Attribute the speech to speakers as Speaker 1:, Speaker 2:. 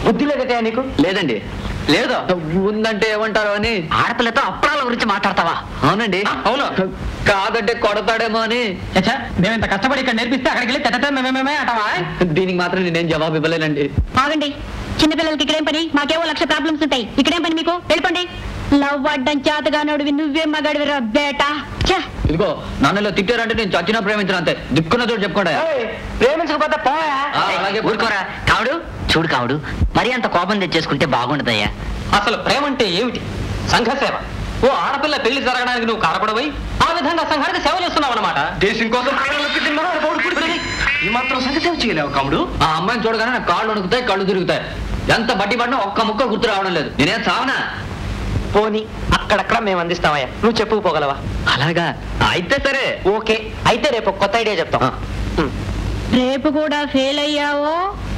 Speaker 1: బుద్ధి లేదట నీకు
Speaker 2: లేదండి
Speaker 1: లేదా
Speaker 2: ఉందంటే ఏమంటారు అని
Speaker 3: ఆడపిల్లతో అప్రాల గురించి మాట్లాడతావా
Speaker 2: అవునండి
Speaker 1: అవును
Speaker 2: కాదంటే కొడతాడేమో అని
Speaker 1: చచ్చా మేము ఇంత కష్టపడి ఇక్కడ నేర్పిస్తే అక్కడికి వెళ్ళి చెత్త మేమేమే అంటావా
Speaker 2: దీనికి మాత్రం నేనేం జవాబు ఇవ్వలేనండి
Speaker 4: ఆగండి చిన్నపిల్లలకి ఇక్కడేం పని మాకేవో లక్ష ప్రాబ్లమ్స్ ఉంటాయి ఇక్కడేం పని మీకు వెళ్ళిపోండి లవ్ అడ్డం చేతగానోడివి నువ్వే మగాడివిరా బేటా ఛే
Speaker 2: ఇదిగో నన్నులో తిట్టారంటే నేను చచ్చినా ప్రేమించిన అంతే దిక్కున్న చోటు చెప్పుకోండి
Speaker 1: ప్రేమించకపోతే పోయా
Speaker 2: ఆ, అలాగే
Speaker 3: ఊరుకోరా కావుడు చూడు కావుడు మరి అంత కోపం తెచ్చేసుకుంటే బాగుండదయ్యా
Speaker 1: అసలు ప్రేమ అంటే ఏమిటి సంఘ సేవ ఓ ఆడపిల్ల పెళ్లి జరగడానికి నువ్వు కారపడవై ఆ విధంగా సంఘానికి సేవ చేస్తున్నావు అనమాట దేశం కోసం ఈ మాత్రం సంఘ సేవ చేయలేవు కాముడు
Speaker 2: ఆ అమ్మాయిని చూడగానే నాకు కాళ్ళు వణుకుతాయి కళ్ళు తిరుగుతాయి ఎంత బట్టి పడినా ఒక్క ముక్క గుర్తు రావడం లేదు నేనేం చావనా
Speaker 1: పోనీ అక్కడక్కడ మేము అందిస్తామయ్యా నువ్వు చెప్పుకోగలవా
Speaker 2: అలాగా అయితే సరే
Speaker 1: ఓకే అయితే రేపు కొత్త ఐడియా చెప్తాం
Speaker 2: ఆ.
Speaker 1: ఉమ్.
Speaker 4: రేపు కూడా ఫెయిల్ అయ్యావో